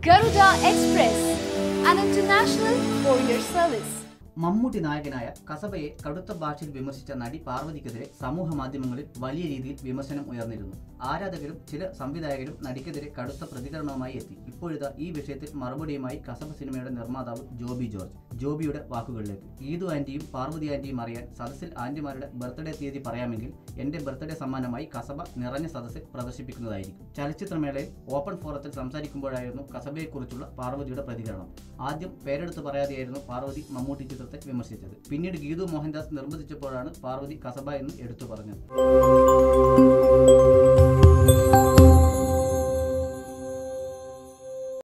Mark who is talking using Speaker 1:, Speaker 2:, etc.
Speaker 1: Garuda Express, an international courier service.
Speaker 2: Mammootty നായകനായ കസബയെ കടുത്ത ഭാഷയിൽ വിമർശിച്ച നടി പാർവതിക്കെതിരെ സമൂഹ മാധ്യമങ്ങളിൽ വലിയ രീതിയിൽ വിമർശനം ഉയർന്നിരുന്നു ആരാധകരും ചില സംവിധായകരും നടിക്കെതിരെ കടുത്ത പ്രതികരണവുമായി എത്തി ഇപ്പോഴിതാ ഈ വിഷയത്തിൽ മറുപടിയുമായി കസബ സിനിമയുടെ നിർമ്മാതാവ് ജോബി ജോർജ് ജോബിയുടെ വാക്കുകളിലേക്ക് ഈദു ആന്റിയും പാർവതി ആന്റിയും അറിയാൻ സദസ്സിൽ ആന്റിമാരുടെ ബർത്ത്ഡേ തീയതി പറയാമെങ്കിൽ എന്റെ ബർത്ത്ഡേ സമ്മാനമായി കസബ നിറഞ്ഞ സദസ്സിൽ പ്രദർശിപ്പിക്കുന്നതായിരിക്കും ചലച്ചിത്രമേളയിൽ ഓപ്പൺ ഫോറത്തിൽ സംസാരിക്കുമ്പോഴായിരുന്നു കസബയെക്കുറിച്ചുള്ള പാർവതിയുടെ പ്രതികരണം ആദ്യം പേരെടുത്ത് പറയാതെയായിരുന്നു പാർവതി മമ്മൂട്ടി ചിത്രത്തെ വിമർശിച്ചത് പിന്നീട് ഗീതു മോഹൻദാസ് നിർബന്ധിച്ചപ്പോഴാണ് പാർവതി കസബ എന്ന് എടുത്തു പറഞ്ഞത്